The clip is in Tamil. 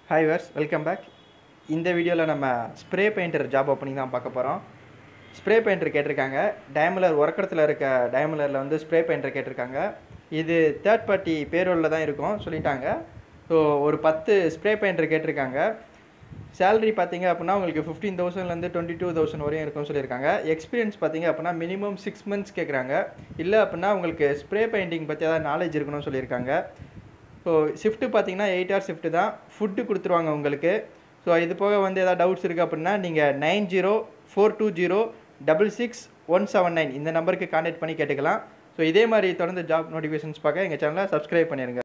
ஹாய் வர்ஸ் வெல்கம் பேக் இந்த வீடியோவில் நம்ம ஸ்ப்ரே பெயிண்டர் ஜாப் ஓப்பனிங் தான் பார்க்க போகிறோம் ஸ்ப்ரே பெயிண்டர் கேட்டிருக்காங்க டயமலர் ஒர்க்கடத்தில் இருக்க டயமலரில் வந்து ஸ்ப்ரே பெயிண்டர் கேட்டிருக்காங்க இது தேர்ட் பார்ட்டி பேரோலில் தான் இருக்கும் சொல்லிட்டாங்க ஸோ ஒரு பத்து ஸ்ப்ரே பெயிண்டர் கேட்டிருக்காங்க சேலரி பார்த்தீங்க அப்படின்னா உங்களுக்கு ஃபிஃப்டீன் தௌசண்ட்லேருந்து டுவெண்ட்டி டூ தௌசண்ட் வரையும் இருக்கும்னு சொல்லியிருக்காங்க எக்ஸ்பீரியன்ஸ் பார்த்தீங்க அப்படின்னா மினிமம் சிக்ஸ் மந்த்ஸ் கேட்குறாங்க இல்லை அப்படின்னா உங்களுக்கு ஸ்ப்ரே பெயிண்டிங் பற்றி ஏதாவது நாலேஜ் இருக்கணும்னு சொல்லியிருக்காங்க ஸோ ஷிஃப்ட்டு பார்த்தீங்கன்னா எயிட் ஹவர் ஷிஃப்ட்டு தான் ஃபுட்டு கொடுத்துருவாங்க உங்களுக்கு ஸோ இது போக வந்து ஏதாவது டவுட்ஸ் இருக்குது அப்படின்னா நீங்கள் nine zero four two zero double six one seven nine இந்த நம்பருக்கு கான்டாக்ட் பண்ணி கேட்டுக்கலாம் ஸோ இதே மாதிரி தொடர்ந்து ஜாப் நோட்டிஃபிகேஷன்ஸ் பார்க்க எங்கள் சேனலை சப்ஸ்கிரைப் பண்ணிடுங்க